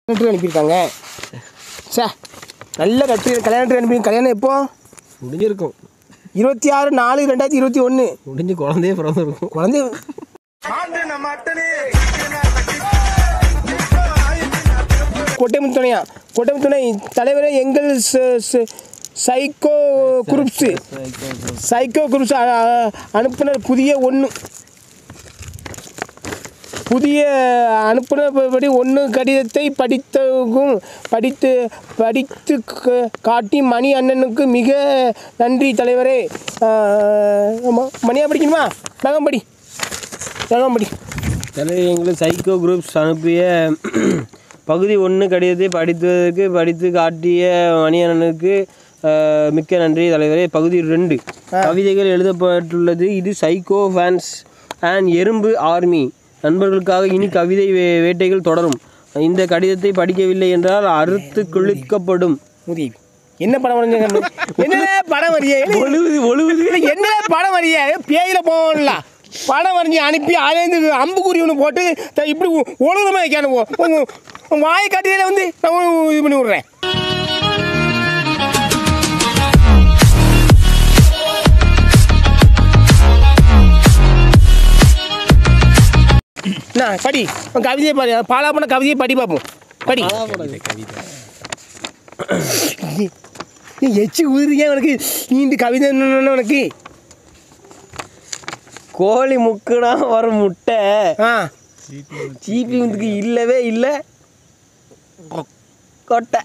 Letter அனுப்பியிருக்காங்க சே நல்ல letter கல்யாண லெட்ரு அனுப்பி கல்யாணம் எப்போ முடிஞ்சிருக்கும் இருபத்தி ஆறு நாலு ரெண்டாயிரத்தி இருபத்தி ஒன்று முடிஞ்சு குழந்தையே பிறந்திருக்கும் குழந்தை கொட்டைமுத்துணையா கொட்டைமுத்துணை தலைவரே எங்கள் ச- ச- சைக்கோ குரூப்ஸு சைக்கோ குரூப்ஸ் அ- அ- அனுப்புனர் புதிய ஒன்று புதிய அனுப்புனபடி ஒன்று கடிதத்தை படித்தவும் படித்து படித்து க- காட்டி மணி அண்ணனுக்கு மிக நன்றி தலைவரே ஆமா மணியா படிக்கணுமா வேகம் படி வேகம் படி தலைவர் எங்களுக்கு சைக்கோ குரூப்ஸ் அனுப்பிய பகுதி ஒன்று கடிதத்தை படித்ததற்கு படித்து காட்டிய மணியண்ணனுக்கு அஹ், மிக்க நன்றி தலைவரே பகுதி ரெண்டு கவிதைகள் எழுதப்பட்டுள்ளது இது சைக்கோ ஃபேன்ஸ் அண்ட் எறும்பு ஆர்மி நண்பர்களுக்காக இனி கவிதை வே- வேட்டைகள் தொடரும் இந்த கடிதத்தை படிக்கவில்லை என்றால் அறுத்து குளிக்கப்படும் முதி என்ன படம் வரைஞ்சாங்க என்ன படம் வரைய ஒழுகுது ஒழுகுது என்ன படம் வரைய பேயில போகல படம் வரைஞ்சி அனுப்பி அதுலேருந்து அம்புக்குறி ஒன்று போட்டு த- இப்படி ஒழுங்கமாக வைக்கணும் வாயை காட்டியில வந்து நான் உ- இது பண்ணி விட்றேன் என்ன படி உன் கவிதையை படி பாலா பண்ண கவிதையை படி பார்ப்போம் படி நீ எச்சு ஊதுறியா உனக்கு நீண்டு கவிதை என்னன்னு உனக்கு கோழி முக்குனா வரும் முட்டை ஆ சீப்பி முந்துக்கு இல்லவே இல்லை கொட்டை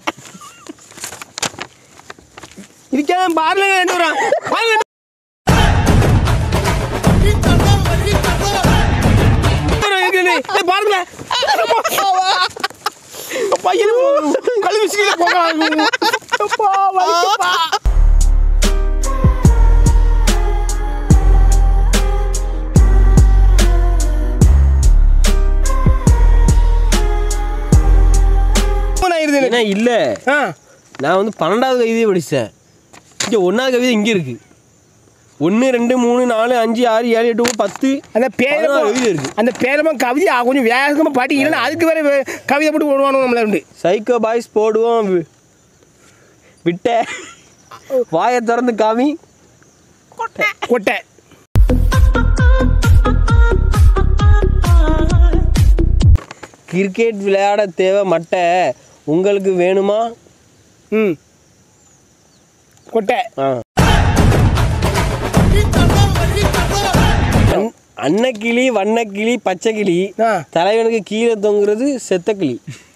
இதுக்கெல்லாம் பார்ல வேண்டு வரான் பாருங்க பாருங்க பையன் கழுவி சீல போகலாம் அப்பா, வலிக்குப்பா. நான் இருந்தேன். ஏன்னா இல்லை ஆ நான் வந்து பன்னெண்டாவது கவிதையை படித்தேன் இங்கே ஒன்றாவது கவிதை இங்கே இருக்குது ஒன்று ரெண்டு மூணு நாலு அஞ்சு ஆறு ஏழு எட்டு ஒன்பது, பத்து அந்த பேரமா பதினாறு கவிதை இருக்கு அந்த பேரமா கவிதை ஆ, கொஞ்சம் வேகமாக பாட்டி இல்லைன்னா அதுக்கு வேற வே- கவிதை போட்டு ஓடுவானு நம்மள உண்டு சைக்கோ பாய்ஸ் போடுவோம் வி- விட்ட வாயை திறந்து காமி கொட்டை கிரிக்கெட் விளையாட தேவை மட்டை உங்களுக்கு வேணுமா ம் கொட்டை ஆ அன்- அன்னக்கிளி வண்ணக்கிளி பச்சைக்கிளி ஆ தலைவனுக்கு கீழே தொங்குறது செத்த கிளி